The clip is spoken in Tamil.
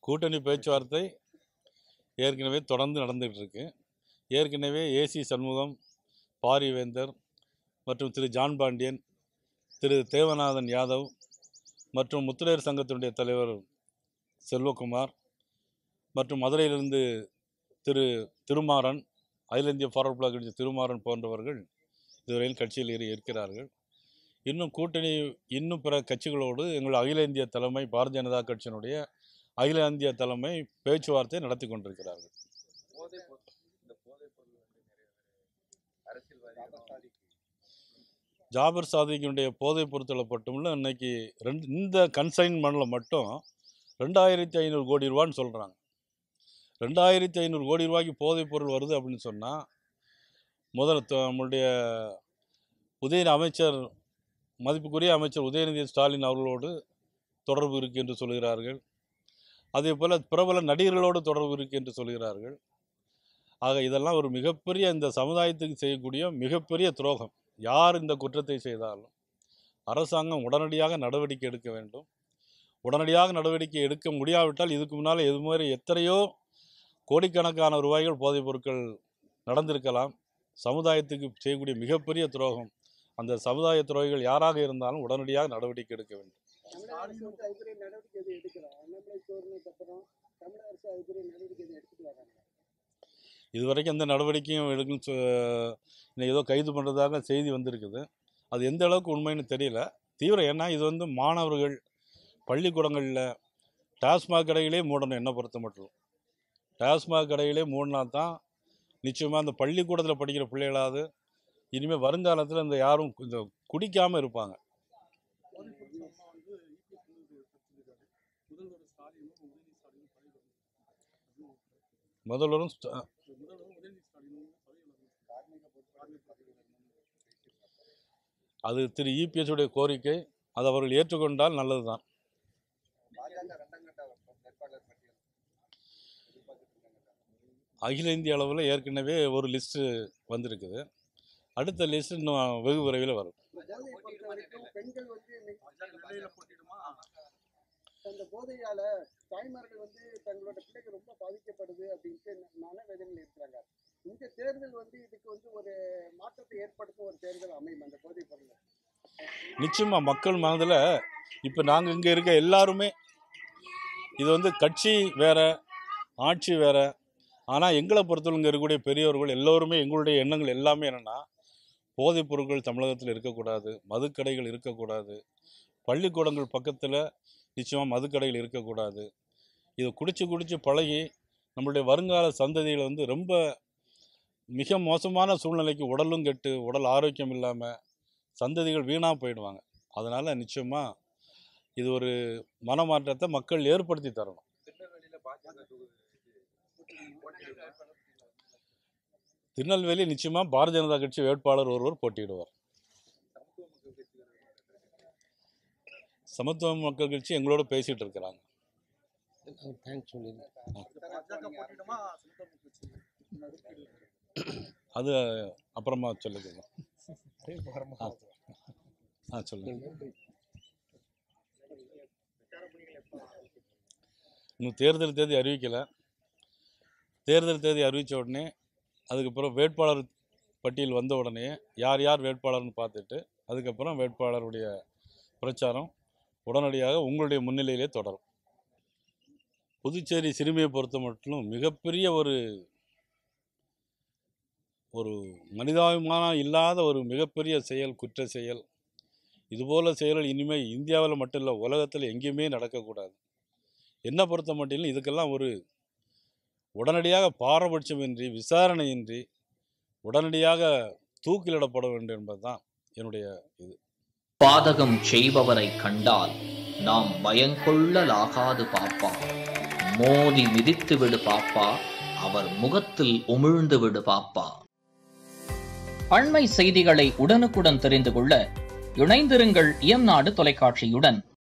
கூட்டணி பேச்சுவார்த்தை ஏற்கனவே தொடர்ந்து நடந்துகிட்டு இருக்கு ஏற்கனவே ஏசி சண்முகம் பாரிவேந்தர் மற்றும் திரு ஜான் பாண்டியன் திரு தேவநாதன் யாதவ் மற்றும் முத்திரையர் சங்கத்தினுடைய தலைவர் செல்வகுமார் மற்றும் மதுரையிலிருந்து திரு திருமாறன் அகில இந்திய ஃபார்வர்ட் பிளாக் கட்சி திருமாறன் போன்றவர்கள் இதுவரையில் கட்சியில் ஏறி இருக்கிறார்கள் இன்னும் கூட்டணி இன்னும் பிற கட்சிகளோடு எங்கள் அகில இந்திய தலைமை பாரதிய ஜனதா கட்சியினுடைய அகில இந்திய தலைமை பேச்சுவார்த்தை நடத்தி கொண்டிருக்கிறார்கள் போதைப் பொருள் இந்த போதைப் பொருள் வந்து நிறைய பேர் அரசியல்வாதிகள் ஜாபர் சாதிக்கினுடைய போதைப் பொருட்களை மட்டுமில்ல இன்னைக்கு ரெண்டு இந்த கன்சைன்மெண்ட்டில் மட்டும் ரெண்டாயிரத்தி ஐநூறு கோடி ரூபான்னு சொல்கிறாங்க ரெண்டாயிரத்தி ஐநூறு கோடி ரூபாய்க்கு போதைப் பொருள் வருது அப்படின்னு சொன்னால் முதல்ல த- நம்மளுடைய உதய அமைச்சர் மதிப்புக்குரிய அமைச்சர் உதயநிதி ஸ்டாலின் அவர்களோடு தொடர்பு இருக்கு என்று சொல்கிறார்கள் அதே போல் பிரபல நடிகர்களோடு தொடர்பு இருக்கு என்று சொல்கிறார்கள் ஆக இதெல்லாம் ஒரு மிகப்பெரிய இந்த சமுதாயத்துக்கு செய்யக்கூடிய மிகப்பெரிய துரோகம் யார் இந்த குற்றத்தை செய்தாலும் அரசாங்கம் உடனடியாக நடவடிக்கை எடுக்க வேண்டும் உடனடியாக நடவடிக்கை எடுக்க முடியாவிட்டால் இதுக்கு முன்னால் இது மாதிரி எத்தனையோ கோடிக்கணக்கான ரூபாய்கள் போதைப் பொருட்கள் நடந்திருக்கலாம் சமுதாயத்துக்கு செய்யக்கூடிய மிகப்பெரிய துரோகம் அந்த சமுதாய துரோகிகள் யாராக இருந்தாலும் உடனடியாக நடவடிக்கை எடுக்க வேண்டும் தமிழக அரசு வந்து அதுக்குரிய நடவடிக்கை எதுவும் எடுக்கிறோம் அண்ணாமலை சோர்னதுக்கு அப்புறம் தமிழக அரசு அதுக்குரிய நடவடிக்கை எதுவும் எடுத்துட்டு வராங்க இதுவரைக்கும் எந்த நடவடிக்கையும் எடுக்கும் இன்னும் ஏதோ கைது பண்ணுறதாக செய்தி வந்திருக்குது அது எந்த அளவுக்கு உண்மைன்னு தெரியல தீவிரம் ஏன்னா இது வந்து மாணவர்கள் பள்ளிக்கூடங்களில் டாஸ்மாக் கடைகளே மூடணும் என்ன பொறுத்த மட்டும் டாஸ்மாக் கடைகளே மூடினா தான் நிச்சயமாக அந்த பள்ளிக்கூடத்தில் படிக்கிற பிள்ளைகளாவது இனிமேல் வருங்காலத்தில் இந்த யாரும் இந்த குடிக்காமல் இருப்பாங்க போதைப் பொருள் சம்பவம் வந்து இபிஎஸ் வந்து சொல்லியிருக்காரு முதல்வர் ஸ்டாலினும் உதயநிதி ஸ்டாலினும் பதவி விலகணும். முதல்வரும் ஸ்ட- முதல்வரும் உதயநிதி ஸ்டாலினும் பதவி விலகணும். கார்மிக பொறுப்பு- கார்மிக பதவி விலகணும்னு பேசியிருக்காரு. அது திரு இபிஎஸ் உடைய கோரிக்கை அது அவர்கள் ஏற்றுக்கொண்டால் நல்லது தான் பாஜக ரெண்டாம் கட்ட வேட்பாளர் பட்டியல் எதிர்பார்த்துட்டு இருக்காங்க அகில இந்திய அளவில் ஏற்கனவே ஒரு லிஸ்ட்டு வந்திருக்குது அடுத்த லிஸ்ட் இன்னும் வெகு விரைவில் வரும் இந்த போதையை பொறுத்த வரைக்கும் பெண்கள் வந்து இன்னைக்கு பாஜக நெல்லையில போட்டிடுமா அந்த போதையால தாய்மார்கள் வந்து தங்களோட பிள்ளைகள் ரொம்ப பாதிக்கப்படுது அப்படின்ட்டு மனவேதனையில் இருக்கிறாங்க இந்த தேர்தல் வந்து இதுக்கு வந்து ஒரு மாற்றத்தை ஏற்படுத்தும் ஒரு தேர்தல் அமையும் அந்த போதைப் பொருள் நிச்சயமாக மக்கள் மனதில் இப்போ நாங்கள் இங்கே இருக்க எல்லாருமே இது வந்து கட்சி வேற ஆட்சி வேற ஆனால் எங்களை பொறுத்தவரை இங்கே இருக்கக்கூடிய பெரியவர்கள் எல்லோருமே எங்களுடைய எண்ணங்கள் எல்லாமே என்னென்னா போதைப் பொருட்கள் தமிழகத்தில் இருக்கக்கூடாது மதுக்கடைகள் இருக்கக்கூடாது பள்ளிக்கூடங்கள் பக்கத்தில் நிச்சயமாக மதுக்கடைகள் இருக்கக்கூடாது இதை குடிச்சு குடிச்சு பழகி நம்மளுடைய வருங்கால சந்ததிகளை வந்து ரொம்ப மிக மோசமான சூழ்நிலைக்கு உடலும் கெட்டு உடல் ஆரோக்கியம் இல்லாமல் சந்ததிகள் வீணாக போயிடுவாங்க அதனால் நிச்சயமாக இது ஒரு மனமாற்றத்தை மக்கள் ஏற்படுத்தி தரணும் திருநெல்வேலியில பாஜக தொகுதி போட்டியிடுமா? திருநெல்வேலி நிச்சயமாக பாரதிய ஜனதா கட்சி வேட்பாளர் ஒருவர் போட்டியிடுவார் சமத்துவ மக்கள் கட்சி சமத்துவ மக்கள் கட்சி எங்களோட பேசிகிட்டு இருக்கிறாங்க பாஜக போட்டிடுமா சமத்துவ மக்கள் கட்சி அது அப்புறமா சொல்லிக்கலாம் ஆ. ஆ சொல்லுங்க இன்னும் தேர்தல் தேதி அறிவிக்கலை தேர்தல் தேதி அறிவித்த உடனே அதுக்கப்புறம் வேட்பாளர் பட்டியல் வந்த உடனே யார் யார் வேட்பாளர்னு பார்த்துட்டு அதுக்கப்புறம் வேட்பாளருடைய பிரச்சாரம் உடனடியாக உங்களுடைய முன்னிலையிலே தொடரும் புதுச்சேரி சிறுமியை பொறுத்த மட்டும் மிகப்பெரிய ஒரு ஒரு மனிதாபிமானம் இல்லாத ஒரு மிகப்பெரிய செயல் குற்ற செயல் இதுபோல செயல்கள் இனிமேல் இந்தியாவில் மட்டும் இல்லை உலகத்தில் எங்கேயுமே நடக்கக்கூடாது என்னை பொறுத்த மட்டிலும் இதுக்கெல்லாம் ஒரு உடனடியாக பாரபட்சமின்றி விசாரணையின்றி உடனடியாக தூக்கிலிடப்பட வேண்டும் என்பதுதான் என்னுடைய இது பாதகம் செய்பவரை கண்டால் நாம் பயங்கொள்ளலாகாது பாப்பா மோதி மிதித்து விடு பாப்பா அவர் முகத்தில் உமிழ்ந்து விடு பாப்பா அண்மை செய்திகளை உடனுக்குடன் தெரிந்து கொள்ள இணைந்திருங்கள் இயம்நாடு தொலைக்காட்சியுடன்